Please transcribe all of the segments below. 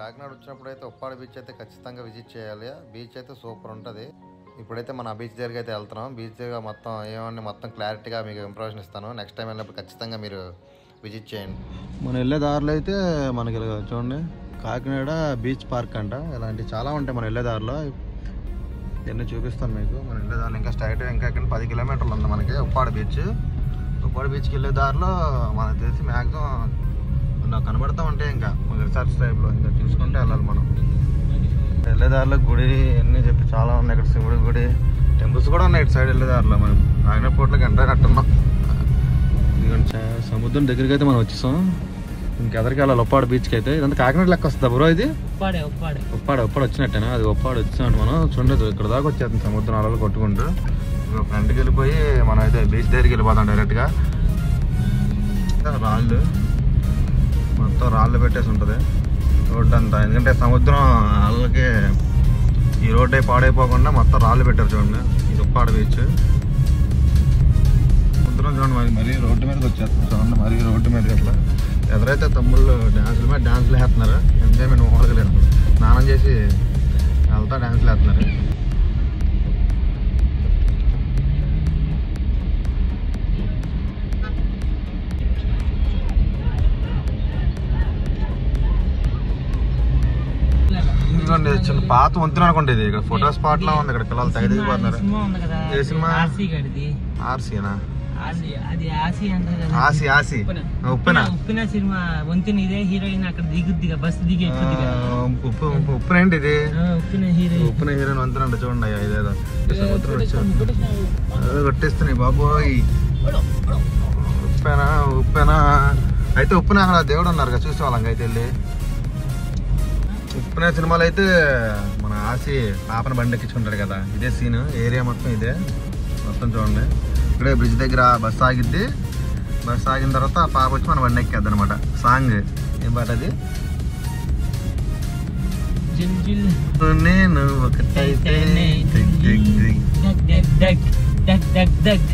కాకినాడ వచ్చినప్పుడు అయితే ఉప్పాడ బీచ్ అయితే ఖచ్చితంగా విజిట్ చేయాలి బీచ్ అయితే సూపర్ ఉంటుంది ఇప్పుడైతే మన బీచ్ దగ్గరికి అయితే వెళ్తున్నాం బీచ్ దగ్గర మొత్తం ఏమన్నా మొత్తం క్లారిటీగా మీకు ఇంప్రెషన్ ఇస్తాను నెక్స్ట్ టైం వెళ్ళినప్పుడు ఖచ్చితంగా మీరు విజిట్ చేయండి మనం వెళ్ళే దారిలో అయితే మనకి ఇలా చూడండి కాకినాడ బీచ్ పార్క్ అంట ఇలాంటి చాలా ఉంటాయి మనం వెళ్ళే దారిలో ఇవన్నీ చూపిస్తాను మీకు మనం వెళ్ళే దారిలో ఇంకా స్ట్రైట్ ఇంకా ఇక్కడ పది కిలోమీటర్లు ఉంది మనకి ఉప్పాడ బీచ్ ఉప్పాడ బీచ్కి వెళ్ళే దారిలో మనకు తెలిసి మ్యాక్సిమం నాకు కనబడతా ఉంటాయి ఇంకా రిసార్ట్స్ టైప్లో ఇంకా చూసుకుంటే వెళ్ళాలి మనం వెళ్ళే దారిలో గుడి అన్నీ చెప్పి చాలా ఉన్నాయి ఇక్కడ శివుడి గుడి టెంపుల్స్ కూడా ఉన్నాయి ఇటు సైడ్ వెళ్ళే దారిలో మనం నాగనపోట్లో గంట కట్టున్నాం ఇదిగోండి చా- సముద్రం దగ్గరికి అయితే మనం వచ్చేసాం ఇంకెదరికి వెళ్ళాలి ఉప్పాడ బీచ్కి అయితే ఇదంతా కాకినాడ లెక్క వస్తుందా బ్రో ఇది ఉప్పాడే ఉప్పాడే ఉప్పాడ ఉప్పాడ వచ్చినట్టేనా అది ఉప్పాడ వచ్చామంటే మనం చూడలేదు ఇక్కడ దాకా వచ్చేస్తుంది సముద్రం అలలు కొట్టుకుంటూ ఇక ఫ్రంట్కి వెళ్ళిపోయి మనం అయితే బీచ్ దగ్గరికి వెళ్ళిపోతాం డైరెక్ట్గా రాళ్ళు మొత్తం రాళ్ళు పెట్టేసి ఉంటుంది రోడ్డు అంతా ఎందుకంటే సముద్రం అలలకి ఈ రోడ్డు అయి పాడైపోకుండా మొత్తం రాళ్ళు పెట్టారు చూడండి ఇది ఉప్పాడ బీచ్ సముద్రం చూడండి మరి మరీ రోడ్డు మీదకి వచ్చేస్తుంది చూడండి మరి రోడ్డు మీదకి అట్లా ఎదురైతే తమ్ముళ్ళు డ్యాన్సుల మీద డ్యాన్సులు వేస్తున్నారు ఎంజాయ్మెంట్ మామూలుగా లేదు స్నానం చేసి వెళ్తా డ్యాన్సులు వేస్తున్నారు ఇదిగోండి చిన్న పాత వంతెన అనుకోండి ఇది ఇక్కడ ఫోటో స్పాట్ లా ఉంది ఇక్కడ పిల్లలు తెగ దిగిపోతున్నారు సినిమా ఉంది కదా ఏ సినిమా? ఆర్సీ గడిది ఆర్సీనా ఆర్సీ అది ఆర్సీ అంటారు కదా ఆసి ఆసి ఉప్పెనా ఉప్పిన సినిమా వంతిన ఇదే హీరోయిన్ అక్కడ దిగుద్దిగా బస్సు దిగి ఎక్కుద్దిగా ఉప్పు ఉప్పు ఉప్పునేంటి ఇది ఆ, ఉప్పిన హీరోయిన్ ఉప్పున హీరోయిన్ వంతెనంట చూడండి అయ్యా ఇదేదో ఈ సముద్రం వచ్చి అదే కొట్టేస్తున్నాయి బాబోయ్ ఉప్పెనా ఉప్పెనా అయితే ఉప్పున అక్కడ దేవుడు ఉన్నారు కదా చూసే వాళ్ళం అయితే వెళ్ళి ఉప్పున సినిమాలో అయితే మన ఆసి పాపన బండి ఎక్కించుకుంటాడు కదా ఇదే సీన్ ఏరియా మొత్తం ఇదే మొత్తం చూడండి ఇక్కడే బ్రిడ్జ్ దగ్గర బస్ ఆగిద్ది బస్ ఆగిన తర్వాత ఆ పాప వచ్చి మన బండి ఎక్కేద్ది అనమాట సాంగ్ ఏం పాట అది జిల్ జిల్ నేను ఒకటైతే దిగ్ దిగ్ దిగ్. డగ్ డగ్ డగ్ డగ్ డగ్ డగ్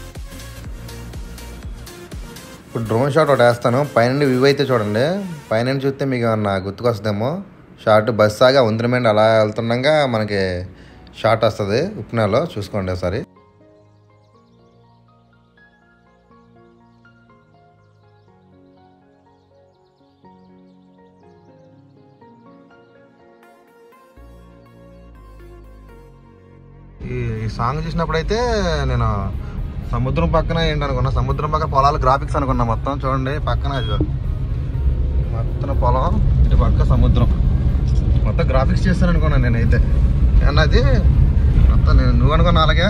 ఇప్పుడు డ్రోన్ షాట్ ఒకటి వేస్తాను పైన వ్యూ అయితే చూడండి పైన చూస్తే మీకు ఏమన్నా గుర్తుకొస్తుందేమో షార్ట్ బస్ ఆగా ఉందిరమండి అలా వెళ్తుండగా మనకి షార్ట్ వస్తుంది ఉప్నాలో చూసుకోండి ఒకసారి ఈ ఈ సాంగ్ చూసినప్పుడు అయితే నేను సముద్రం పక్కన ఏంటి అనుకున్నా సముద్రం పక్కన పొలాలు గ్రాఫిక్స్ అనుకున్నా మొత్తం చూడండి పక్కన అది మొత్తం పొలం ఇటు పక్క సముద్రం మొత్తం గ్రాఫిక్స్ చేస్తాను అనుకున్నాను నేనైతే అన్నది మొత్తం నేను నువ్వు అనుకున్నా అలాగే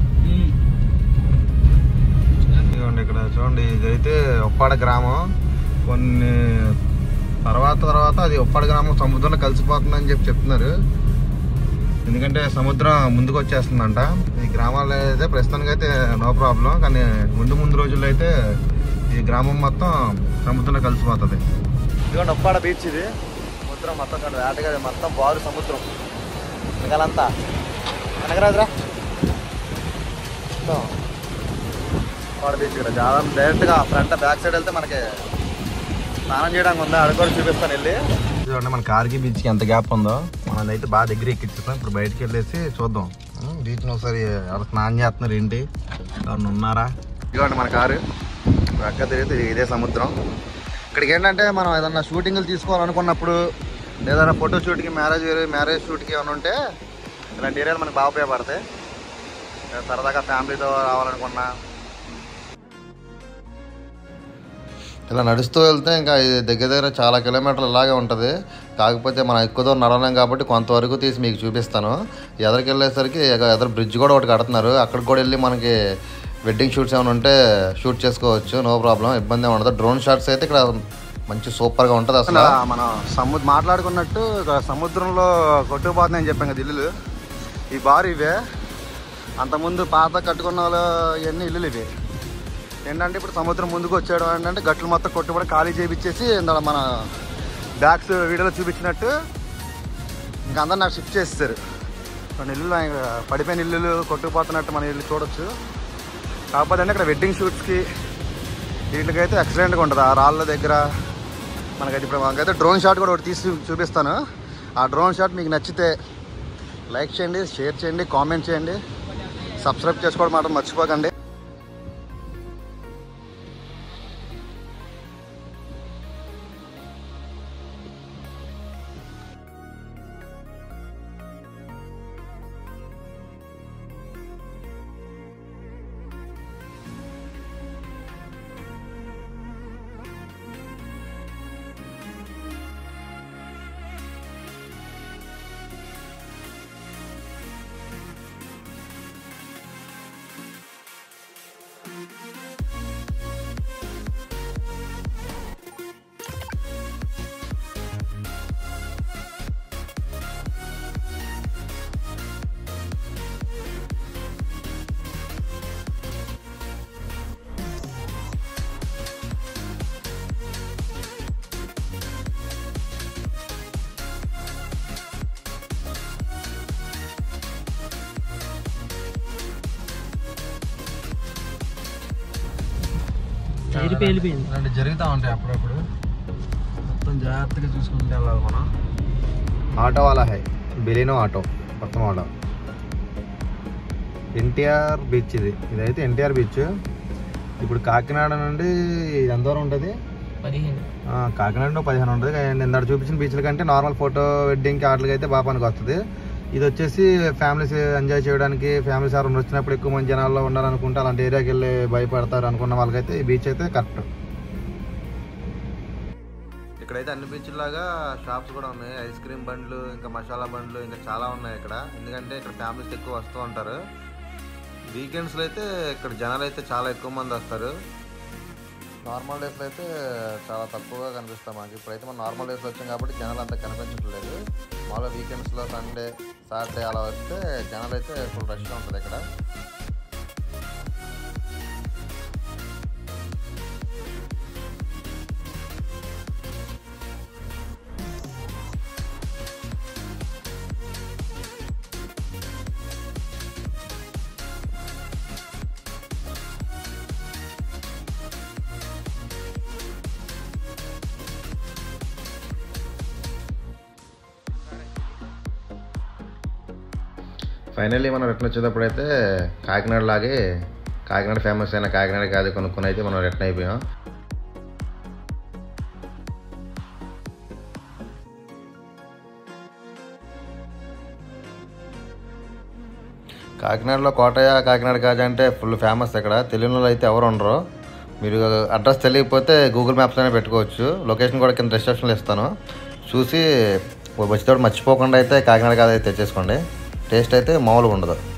ఇదిగోండి ఇక్కడ చూడండి ఇదైతే ఉప్పాడ గ్రామం కొన్ని తర్వాత తర్వాత అది ఉప్పాడ గ్రామం సముద్రంలో కలిసిపోతుందని చెప్పి చెప్తున్నారు ఎందుకంటే సముద్రం ముందుకు వచ్చేస్తుందంట ఈ గ్రామాల్లో అయితే ప్రస్తుతానికి అయితే నో ప్రాబ్లం కానీ ముందు ముందు రోజుల్లో అయితే ఈ గ్రామం మొత్తం సముద్రంలో కలిసిపోతుంది ఇదిగోండి ఉప్పాడ బీచ్ ఇది సముద్రం మొత్తం చూడండి వేటగా మొత్తం బారు సముద్రం వెనకాలంతా వెనకరాదురా మొత్తం ఉప్పాడ బీచ్ ఇక్కడ చాలా డైరెక్ట్గా ఫ్రంట్ బ్యాక్ సైడ్ వెళ్తే మనకి స్నానం చేయడానికి ఉందా అది కూడా చూపిస్తాను వెళ్ళి చూడండి మన కార్కి బీచ్కి ఎంత గ్యాప్ ఉందో మనం అయితే బాగా దగ్గర ఎక్కించుతాం ఇప్పుడు బయటికి వెళ్ళేసి చూద్దాం బీచ్ని ఒకసారి ఎవరు స్నానం చేస్తున్నారు ఏంటి ఎవరిని ఉన్నారా ఇదిగోండి మన కారు పక్క తిరిగితే ఇదే సముద్రం ఇక్కడికి ఏంటంటే మనం ఏదన్నా షూటింగ్లు తీసుకోవాలనుకున్నప్పుడు ఏదైనా ఫోటో షూట్కి మ్యారేజ్ మ్యారేజ్ షూట్కి ఏమైనా ఉంటే ఇలాంటి ఏరియాలు మనకు బాగా ఉపయోగపడతాయి సరదాగా ఫ్యామిలీతో రావాలనుకున్నా ఇలా నడుస్తూ వెళ్తే ఇంకా ఇది దగ్గర దగ్గర చాలా కిలోమీటర్లు ఇలాగే ఉంటుంది కాకపోతే మనం ఎక్కువ దూరం నడవలేం కాబట్టి కొంతవరకు తీసి మీకు చూపిస్తాను ఎదరికి వెళ్ళేసరికి ఎగ- ఎదర బ్రిడ్జ్ కూడా ఒకటి కడుతున్నారు అక్కడికి కూడా వెళ్ళి మనకి వెడ్డింగ్ షూట్స్ ఏమైనా ఉంటే షూట్ చేసుకోవచ్చు నో ప్రాబ్లం ఇబ్బంది ఏమి ఉండదు డ్రోన్ షాట్స్ అయితే ఇక్కడ మంచి సూపర్గా ఉంటుంది అసలు మనం సముద్ర మాట్లాడుకున్నట్టు ఇక్కడ సముద్రంలో కొట్టుకుపోతున్నాయని చెప్పాం కదా ఇల్లులు ఈ బారు ఇవే అంతకుముందు పాత కట్టుకున్న వాళ్ళు ఇవన్నీ ఇల్లులు ఇవి ఏంటంటే ఇప్పుడు సముద్రం ముందుకు వచ్చాడు ఏంటంటే గట్లు మొత్తం కొట్టుబడి ఖాళీ చేయించేసి ఇందులో మన బ్యాగ్స్ వీడియోలో చూపించినట్టు ఇంకా అందరు నాకు షిఫ్ట్ చేస్తారు కొన్ని ఇల్లులు ఆయన పడిపోయిన ఇల్లులు కొట్టుకుపోతున్నట్టు మన ఇల్లు చూడొచ్చు కాకపోతే అంటే ఇక్కడ వెడ్డింగ్ షూట్స్కి వీటికైతే ఎక్సలెంట్గా ఉంటుంది ఆ రాళ్ళ దగ్గర మనకైతే ఇప్పుడు మనకైతే డ్రోన్ షాట్ కూడా ఒకటి తీసి చూపిస్తాను ఆ డ్రోన్ షాట్ మీకు నచ్చితే లైక్ చేయండి షేర్ చేయండి కామెంట్ చేయండి సబ్స్క్రైబ్ చేసుకోవడం మాత్రం మర్చిపోకండి టైర్ పేలిపోయింది ఇలాంటి జరుగుతూ ఉంటాయి అప్పుడప్పుడు మొత్తం జాగ్రత్తగా చూసుకుంటే వెళ్ళాలి మనం ఆటో వాలా హై బెలినో ఆటో కొత్త మోడల్ ఎన్టీఆర్ బీచ్ ఇది ఇదైతే ఎన్టీఆర్ బీచ్ ఇప్పుడు కాకినాడ నుండి ఇది ఎంత దూరం ఉంటుంది పదిహేను ఆ, కాకినాడ నుండి పదిహేను ఉంటుంది అండ్ ఇందాక చూపించిన బీచ్ల కంటే నార్మల్ ఫోటో వెడ్డింగ్కి వాటికి అయితే బాగా పనికి వస్తుంది ఇది వచ్చేసి ఫ్యామిలీస్ ఎంజాయ్ చేయడానికి ఫ్యామిలీస్ ఎవరైనా వచ్చినప్పుడు ఎక్కువ మంది జనాల్లో ఉండాలనుకుంటే అలాంటి ఏరియాకి వెళ్ళి భయపడతారు అనుకున్న వాళ్ళకైతే ఈ బీచ్ అయితే కరెక్ట్ ఇక్కడైతే అన్ని బీచ్ లాగా షాప్స్ కూడా ఉన్నాయి ఐస్ క్రీమ్ బండ్లు ఇంకా మసాలా బండ్లు ఇంకా చాలా ఉన్నాయి ఇక్కడ ఎందుకంటే ఇక్కడ ఫ్యామిలీస్ ఎక్కువ వస్తూ ఉంటారు వీకెండ్స్లో అయితే ఇక్కడ జనాలు అయితే చాలా ఎక్కువ మంది వస్తారు నార్మల్ డేస్లో అయితే చాలా తక్కువగా కనిపిస్తాం మాకు ఇప్పుడైతే మనం నార్మల్ డేస్లో వచ్చాం కాబట్టి జనాలు అంతా కనిపించట్లేదు మామూలుగా వీకెండ్స్లో సండే సాటర్డే అలా వస్తే జనాలు అయితే ఫుల్ రష్గా ఉంటుంది ఇక్కడ ఫైనల్లీ మనం రిటర్న్ వచ్చేటప్పుడు అయితే కాకినాడ లాగే కాకినాడ ఫేమస్ అయిన కాకినాడ కాదు కొనుక్కొని అయితే మనం రిటర్న్ అయిపోయాం కాకినాడలో కోటయ్య కాకినాడ కాజా అంటే ఫుల్ ఫేమస్ ఇక్కడ తెలియని వాళ్ళు అయితే ఎవరు ఉండరు మీరు అడ్రస్ తెలియకపోతే గూగుల్ మ్యాప్స్లోనే పెట్టుకోవచ్చు లొకేషన్ కూడా కింద డిస్క్రిప్షన్లో ఇస్తాను చూసి వచ్చేటప్పుడు మర్చిపోకుండా అయితే కాకినాడ కాజా అయితే తెచ్చేసుకోండి టేస్ట్ అయితే మామూలుగా ఉండదు